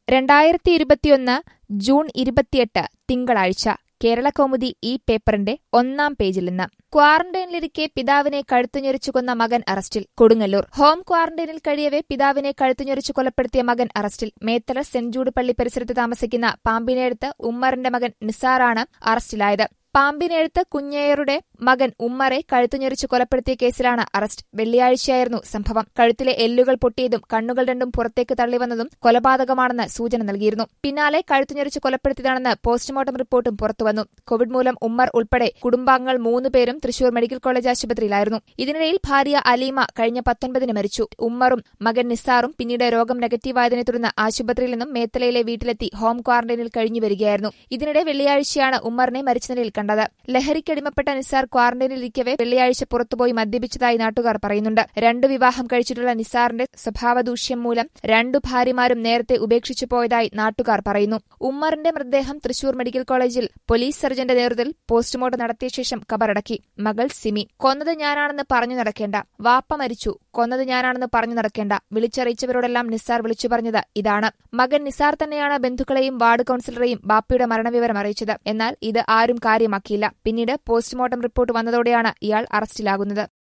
രണ്ടായിരത്തി ഇരുപത്തിയൊന്ന് ജൂൺ ഇരുപത്തിയെട്ട് തിങ്കളാഴ്ച കേരളകൗമുദി ഈ പേപ്പറിന്റെ ഒന്നാം പേജിൽ നിന്ന് ക്വാറന്റൈനിലിരിക്കെ പിതാവിനെ കഴുത്തുഞെരിച്ചു കൊന്ന മകൻ അറസ്റ്റിൽ കൊടുങ്ങല്ലൂർ ഹോം ക്വാറന്റൈനിൽ കഴിയവെ പിതാവിനെ കഴുത്തുഞെരിച്ചു കൊലപ്പെടുത്തിയ മകൻ അറസ്റ്റിൽ മേത്തല സെന്റ് ജൂഡ് പള്ളി പരിസരത്ത് താമസിക്കുന്ന പാമ്പിനെടുത്ത് ഉമ്മറിന്റെ മകൻ നിസാറാണ് അറസ്റ്റിലായത് പാമ്പിനെഴുത്ത് കുഞ്ഞേയരുടെ മകൻ ഉമ്മറെ കഴുത്തുഞെരിച്ച് കൊലപ്പെടുത്തിയ കേസിലാണ് അറസ്റ്റ് വെള്ളിയാഴ്ചയായിരുന്നു സംഭവം കഴുത്തിലെ എല്ലുകൾ പൊട്ടിയതും കണ്ണുകൾ രണ്ടും പുറത്തേക്ക് തള്ളിവന്നതും കൊലപാതകമാണെന്ന് സൂചന നൽകിയിരുന്നു പിന്നാലെ കഴുത്തുഞെരിച്ച് കൊലപ്പെടുത്തിയതാണെന്ന് പോസ്റ്റ്മോർട്ടം റിപ്പോർട്ടും പുറത്തുവന്നു കോവിഡ് മൂലം ഉമ്മർ ഉൾപ്പെടെ കുടുംബാംഗങ്ങൾ മൂന്നുപേരും തൃശൂർ മെഡിക്കൽ കോളേജ് ആശുപത്രിയിലായിരുന്നു ഇതിനിടയിൽ ഭാര്യ അലീമ കഴിഞ്ഞ പത്തൊൻപതിന് മരിച്ചു ഉമ്മറും മകൻ നിസാറും പിന്നീട് രോഗം നെഗറ്റീവായതിനെ തുടർന്ന് ആശുപത്രിയിൽ നിന്നും മേത്തലയിലെ വീട്ടിലെത്തി ഹോം ക്വാറന്റൈനിൽ കഴിഞ്ഞു വരികയായിരുന്നു ഇതിനിടെ വെള്ളിയാഴ്ചയാണ് ഉമ്മറിനെ മരിച്ച നിലയിൽ കണ്ടത് ലഹരിക്കടിമപ്പെട്ട നിസാർ ക്വാറന്റൈനിലിരിക്കവെ വെള്ളിയാഴ്ച പുറത്തുപോയി മദ്യപിച്ചതായി നാട്ടുകാർ പറയുന്നുണ്ട് രണ്ടു വിവാഹം കഴിച്ചിട്ടുള്ള നിസാറിന്റെ സ്വഭാവദൂഷ്യം മൂലം രണ്ടു ഭാര്യമാരും നേരത്തെ ഉപേക്ഷിച്ചു പോയതായി നാട്ടുകാർ പറയുന്നു ഉമ്മറിന്റെ മൃതദേഹം തൃശൂർ മെഡിക്കൽ കോളേജിൽ പോലീസ് സർജന്റെ നേതൃത്വത്തിൽ പോസ്റ്റ്മോർട്ടം നടത്തിയ ശേഷം കബറടക്കി മകൾ സിമി കൊന്നത് ഞാനാണെന്ന് പറഞ്ഞു നടക്കേണ്ട വാപ്പ മരിച്ചു കൊന്നത് ഞാനാണെന്ന് പറഞ്ഞു നടക്കേണ്ട വിളിച്ചറിയിച്ചവരോടെല്ലാം നിസാർ വിളിച്ചു പറഞ്ഞത് ഇതാണ് മകൻ നിസാർ തന്നെയാണ് ബന്ധുക്കളെയും വാർഡ് കൌൺസിലറെയും ബാപ്പയുടെ മരണവിവരം അറിയിച്ചത് എന്നാൽ ഇത് ആരും കാര്യമാക്കിയില്ല പിന്നീട് പോസ്റ്റ്മോർട്ടം റിപ്പോർട്ട് വന്നതോടെയാണ് ഇയാൾ അറസ്റ്റിലാകുന്നത്